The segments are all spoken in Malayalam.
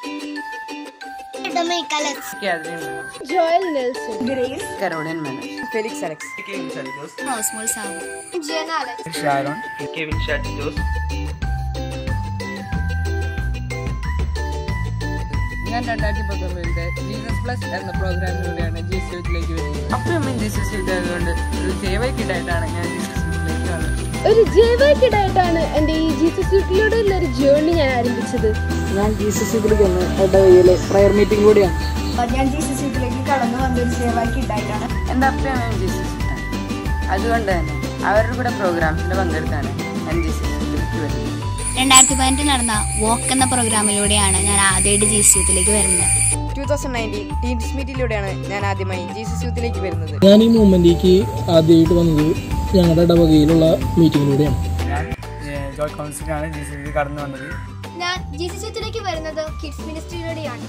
Dominic Alex. Catherine Menos, Joel Nelson. Caroline Menos, Felix Alex ഓസ്മോൾ Sabu Jenna Alex. Sharon, Kevin Shaji Jose ഞാൻ രണ്ടായിരത്തി പത്തൊമ്പതിലത്തെ ജീസസ് പ്ലസ് എന്ന പ്രോഗ്രാമിലൂടെയാണ് ജി യൂത്തിലേക്ക് വരുന്നത് അപ്പം അമ്മ ജീസസ് യൂത്ത് ആയതുകൊണ്ട് ഒരു സേവയ്ക്കിട്ടായിട്ടാണ് ഞാൻ ജീസസ് യൂത്തിലേക്ക് വന്നത് ഒരു ജൈവക്കിടായിട്ടാണ് എൻ്റെ ഈ ജീസസ് യൂട്ടിലൂടെയുള്ള ഒരു ജേർണി ഞാൻ ആരംഭിച്ചത് ഞാൻ ജീസസ് യൂത്തിലേക്ക് വന്ന് ഇടവകയിലെ പ്രയർ മീറ്റിംഗിലൂടെയാണ് ഞാൻ ജീസസ് യൂത്തിലേക്ക് കടന്നു വന്നൊരു സേവാക്കി ഉണ്ടായിട്ടാണ് എൻ്റെ അപ്പയമ്മയും ജീസസ് യൂത്താണ് അതുകൊണ്ട് തന്നെ അവരുടെ കൂടെ പ്രോഗ്രാംസിൽ പങ്കെടുത്താണ് ഞാൻ ജീസസ് യൂത്തിലേക്ക് വരുന്നത് രണ്ടായിരത്തി പതിനെട്ടിൽ നടന്ന വോക്ക് എന്ന പ്രോഗ്രാമിലൂടെയാണ് ഞാൻ ആദ്യമായിട്ട് ജി സി യൂത്തിലേക്ക് വരുന്നത് ടൂ തൗസൻഡ് നയൻറ്റീൻ ടീംസ് മീറ്റിലൂടെയാണ് ഞാൻ ആദ്യമായി ജീസസ് യൂത്തിലേക്ക് വരുന്നത് ഞാൻ ഈ മൂവ്മെന്റിലേക്ക് ആദ്യമായിട്ട് വന്നത് ഞങ്ങളുടെ ഇടവകയിലുള്ള മീറ്റിങ്ങിലൂടെയാണ് ഞാൻ ജോയ് കൗൺസിലാണ് ജീസസ് കടന്നു വന്നത് ഞാൻ ജീസസ് യൂത്തിലേക്ക് വരുന്നത് കിഡ്സ് മിനിസ്ട്രിയിലൂടെയാണ്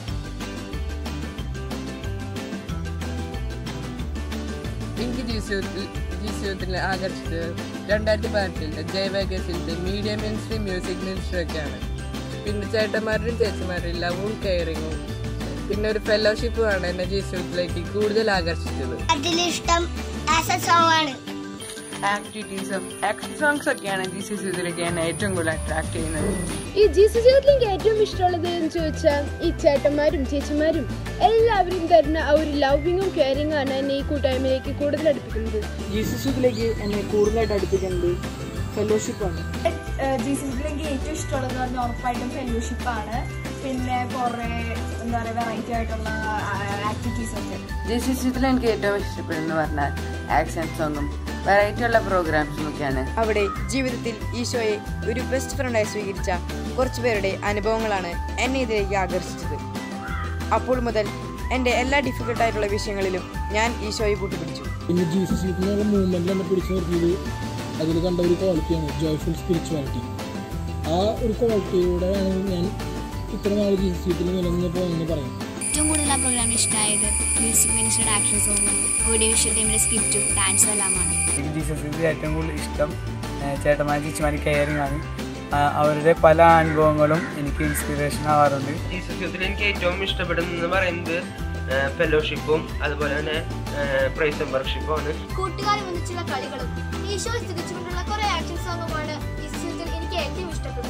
എനിക്ക് ജി സി യൂത്തിൽ ജി സി യൂത്തിൽ ആകർഷിച്ചത് രണ്ടായിരത്തി പതിനെട്ടിലെ ജൈവകസിലത്തെ മീഡിയ മിനിസ്ട്രി മ്യൂസിക് മിനിസ്ട്രി ഒക്കെയാണ് പിന്നെ ചേട്ടന്മാരുടെയും ചേച്ചിമാരുടെയും ലവും കെയറിങ്ങും പിന്നെ ഒരു ഫെലോഷിപ്പുമാണ് എന്നെ ജി സി യൂത്തിലേക്ക് കൂടുതൽ ആകർഷിച്ചത് അതിലിഷ്ടം ആസ് എ സോങ് ആണ് ആക്ടിവിറ്റീസും ആക്ഷൻ സോങ്സ് ഒക്കെയാണ് ജീസസ് യൂത്തിലേക്ക് എന്നെ ഏറ്റവും കൂടുതൽ അട്രാക്ട് ചെയ്യുന്നത് ഈ ജീസസ് യൂത്തിലേക്ക് ഏറ്റവും ഇഷ്ടമുള്ളത് എന്ന് ചോദിച്ചാൽ ഈ ചേട്ടന്മാരും ചേച്ചിമാരും എല്ലാവരും തരുന്ന ആ ഒരു ലവിങ്ങും കെയറിങ്ങും ആണ് എന്നെ ഈ കൂട്ടായ്മയിലേക്ക് കൂടുതൽ അടുപ്പിക്കുന്നത് ജീസസ് യൂത്തിലേക്ക് എന്നെ കൂടുതലായിട്ട് അടുപ്പിക്കുന്നത് ഫെലോഷിപ്പാണ് ജീസസ് യൂത്തിലേക്ക് ഏറ്റവും ഇഷ്ടമുള്ളത് പറഞ്ഞാൽ ഉറപ്പായിട്ടും ഫെലോഷിപ്പ് ആണ് പിന്നെ കുറെ എന്താ പറയുക വെറൈറ്റി ആയിട്ടുള്ള ആക്ടിവിറ്റീസ് ഒക്കെ ജീസസ് യൂത്തിൽ എനിക്ക് ഏറ്റവും ഇഷ്ടപ്പെടുന്നത് പറഞ്ഞാൽ ആക്ഷൻ സോങ്ങും വെറൈറ്റി ഉള്ള പ്രോഗ്രാംസും ഒക്കെയാണ് അവിടെ ജീവിതത്തിൽ ഈശോയെ ഒരു ബെസ്റ്റ് ഫ്രണ്ടായി സ്വീകരിച്ച കുറച്ചു പേരുടെ അനുഭവങ്ങളാണ് എന്നെ ഇതിലേക്ക് ആകർഷിച്ചത് അപ്പോൾ മുതൽ എൻ്റെ എല്ലാ ഡിഫിക്കൽട്ടായിട്ടുള്ള വിഷയങ്ങളിലും ഞാൻ ഈശോയെ കൂട്ടുപിടിച്ചു പിന്നെ ജീസസ് യൂത്തിനുള്ള മൂവ്മെന്റിൽ എന്നെ പിടിച്ചു നിർത്തിയത് അതിൽ കണ്ട ഒരു ക്വാളിറ്റിയാണ് ജോയ്ഫുൾ സ്പിരിച്വാലിറ്റി ആ ഒരു ക്വാളിറ്റിയോടെയാണ് ഞാൻ ഇത്ര നാൾ ജീസസ് യൂത്തിൽ നിലനിന്ന് പോകുമെന്ന് പറയും ഏറ്റവും കൂടുതൽ ആ പ്രോഗ്രാമിൽ ഇഷ്ടമായത് മ്യൂസിക് മിനിസ്ട്രിയുടെ ആക്ഷൻ സോങ്ങും ഓഡിയോ വിഷ്വൽ ടീമിന്റെ സ്ക്രിപ്റ്റും ഡാൻസും എല്ലാമാണ് എനിക്ക് ജീസസ് യൂത്തിൽ ഏറ്റവും കൂടുതൽ ഇഷ്ടം ചേട്ടന്മാർ ചേച്ചിമാർ കെയറിങ് ആണ് ആ, അവരുടെ പല അനുഭവങ്ങളും എനിക്ക് ഇൻസ്പിറേഷൻ ആവാറുണ്ട് ജീസസ് യൂത്തിൽ എനിക്ക് ഏറ്റവും ഇഷ്ടപ്പെടുന്നത് പറയുന്നത് ഫെലോഷിപ്പും അതുപോലെ തന്നെ പ്രൈസ് ആൻഡ് വർഷിപ്പും ആണ് കൂട്ടുകാരും ഒന്നിച്ചുള്ള കളികളും ഈശോ സ്തുതിച്ചുകൊണ്ടുള്ള കുറെ ആക്ഷൻ സോങ്ങുമാണ് ജീസസ് യൂത്തിൽ എനിക്ക് ഏറ്റവും ഇഷ്ടപ്പെട്ടത്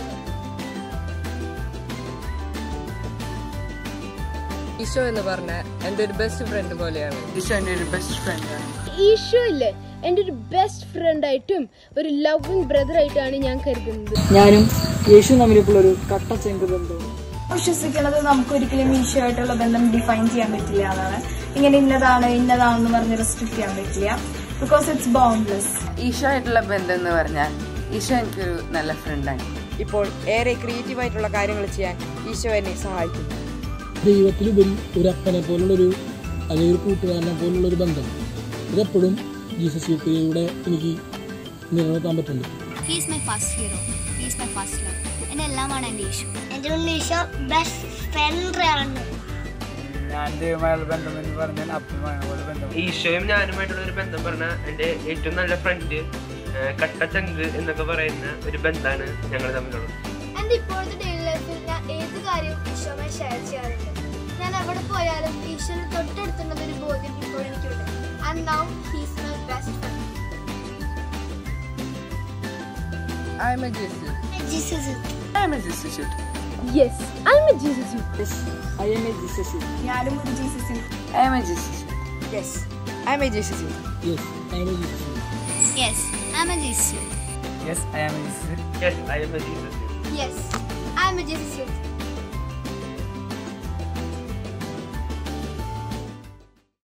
ഈശോ എന്ന് പറഞ്ഞ എൻ്റെ ഒരു ബെസ്റ്റ് ഫ്രണ്ട് പോലെയാണ് ഈശോ എൻ്റെ ഒരു ബെസ്റ്റ് ഫ്രണ്ടാണ് ഈശോ ഇല്ലേ എൻ്റെ ഒരു ബെസ്റ്റ് ഫ്രണ്ടായിട്ടും ഒരു ലവിങ് ബ്രദറായിട്ടാണ് ഞാൻ കരുതുന്നത് ഞാനും യേശു തമ്മിലുള്ള ഒരു കട്ട ചെങ്ക് ബന്ധവും വിശ്വസിക്കുന്നത് നമുക്ക് ഒരിക്കലും ഈശോയായിട്ടുള്ള ബന്ധം ഡിഫൈൻ ചെയ്യാൻ പറ്റില്ല എന്നാണ് ഇങ്ങനെ ഇന്നതാണ് ഇന്നതാണെന്ന് പറഞ്ഞ് റെസ്ട്രിക്ട് ചെയ്യാൻ പറ്റില്ല ബിക്കോസ് ഇറ്റ്സ് ബൗണ്ട്ലെസ് ഈശോ ആയിട്ടുള്ള ബന്ധം എന്ന് പറഞ്ഞാൽ ഈശോ എനിക്കൊരു നല്ല ഫ്രണ്ടാണ് ഇപ്പോൾ ഏറെ ക്രിയേറ്റീവായിട്ടുള്ള കാര്യങ്ങൾ ചെയ്യാൻ ഈശോ എന്നെ സഹായിക്കുന്നു ദൈവത്തിലുപരി ഒരു അപ്പനെ പോലുള്ളൊരു അല്ലെങ്കിൽ ഒരു കൂട്ടുകാരനെ പോലുള്ള ഒരു ബന്ധം ഇതെപ്പോഴും ജീസസ് യൂത്തിലൂടെ എനിക്ക് നിലനിർത്താൻ പറ്റുന്നുണ്ട് he's my first hero he's my first love എൻ്റെ എല്ലാമാണ് എൻ്റെ ഈശോ എൻ്റെ ഉള്ളിൽ ഈശോ ബെസ്റ്റ് ഫ്രണ്ട് ആണ് ഞാൻ ദൈവമായുള്ള ബന്ധം എന്ന് പറഞ്ഞാൽ അപ്പുമായുള്ള ബന്ധം ഈശോയും ഞാനുമായിട്ടുള്ള ഒരു ബന്ധം പറഞ്ഞാൽ എൻ്റെ ഏറ്റവും നല്ല ഫ്രണ്ട് കട്ടച്ചങ്ക് എന്നൊക്കെ പറയുന്ന ഒരു ബന്ധമാണ് ഞങ്ങൾ തമ്മിലുള്ളത് എൻ്റെ ഇപ്പോഴത്തെ ഡെയിലി ലൈഫിൽ ഞാൻ ഏത് കാര്യവും ഈശോമായി ഷെയർ ചെയ്യാറുണ്ട് ഞാൻ എവിടെ പോയാലും ഈശോനെ തൊട്ടടുത്തുണ്ടെന്നൊരു ബോധ്യം ഇപ്പോൾ എനിക്കുണ്ട് and now he's my best friend I am a Jesus Jesus I am a Jesus youth. Yes I am a Jesus you I am a Jesus youth ഞാനും ഒരു Jesus I am a Jesus youth. Yes I am a Jesus youth yes അങ്ങനെ Jesus yes I am a Jesus Yes, I am a Jesus youth. Yes I am a Jesus yes I am a Jesus youth